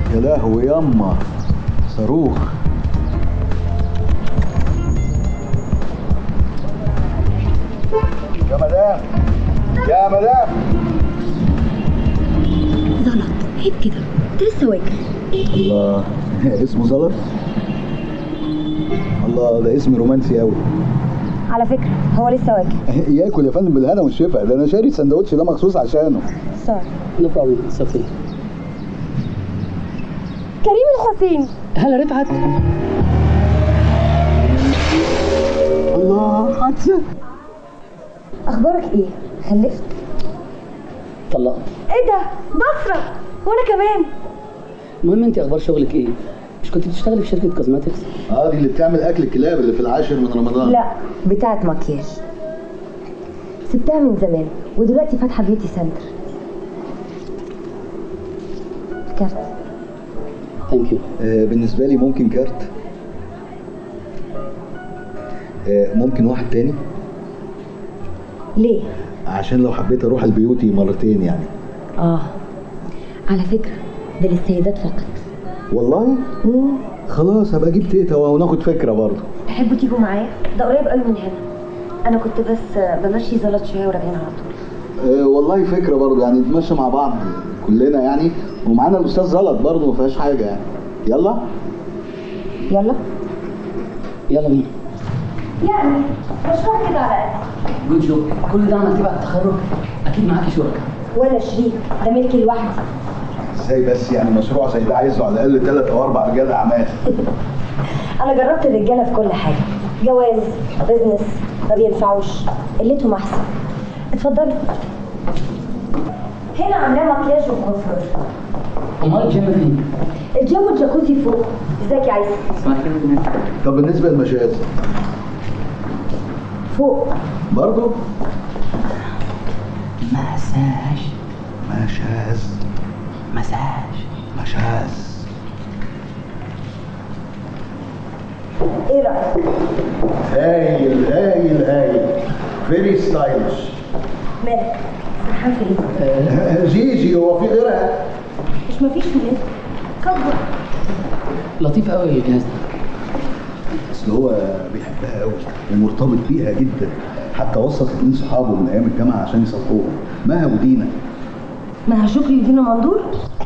يا لهوي ياما صاروخ يا مدام يا مدام زلط عيب كده انت لسه واكل الله اسمه زلط الله ده اسم رومانسي قوي على فكره هو لسه واكل ياكل يا فندم بالهنا والشفا ده انا شاري السندوتش ده مخصوص عشانه سوري نو بروبلم اتس اوكي كريم الحسين هلا رفعت الله حادثه اخبارك ايه خلفت طلقت ايه ده بصرة وانا كمان المهم انت اخبار شغلك ايه مش كنت بتشتغلي في شركه كوزماتكس اه دي اللي بتعمل اكل الكلاب اللي في العاشر من رمضان لا بتاعت مكياج سبتها من زمان ودلوقتي فاتحه بيوتي سنتر كارت ثانك يو آه بالنسبه لي ممكن كارت آه ممكن واحد تاني ليه عشان لو حبيت اروح البيوتي مرتين يعني اه على فكره ده للسيدات فقط والله مم. خلاص هبقى اجيب تيتا وناخد فكره برضه تحبوا تيجوا معايا ده قريب قوي من هنا انا كنت بس بمشي زلط شويه وراجعين على طول آه والله فكره برضه يعني نتمشى مع بعض كلنا يعني ومعانا الاستاذ زلط برضه ما فيهاش حاجه يعني يلا يلا يلا بينا يعني مشروع كده على قد جود جوب كل ده عملتيه بعد التخرج اكيد معاكي شركاء ولا شريك ده ملكي لوحدي ازاي بس يعني مشروع زي ده عايزه على الاقل ثلاث او اربع رجال اعمال انا جربت الرجاله في كل حاجه جواز بزنس ما بينفعوش قلتهم احسن اتفضلوا هنا عاملاه مكياج وكونفور امال الجيم فين؟ الجيم والجاكوزي فوق ازيك يا عايزه اسمعي كده هناك طب بالنسبه للمشاز فوق برضه مساج مشاز مساج مشاز ايه رايك هايل هايل هايل فيري ستايلش مالك سرحان في ايه جيجي هو في غيرها مش مفيش ولاد كبر لطيف قوي الجهاز ده اصل هو بيحبها قوي ومرتبط بيها جدا حتى وسط اتنين صحابه من ايام الجامعه عشان يصلحوها مها ودينا ما شكري يدينا مندور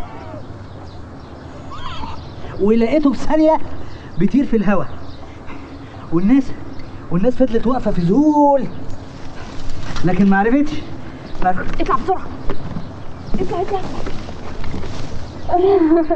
ولقيته في ثانية بيطير في الهواء والناس والناس فضلت واقفة في ذهول لكن ما عرفتش ما عرفتش. اطلع بسرعه اطلع اطلع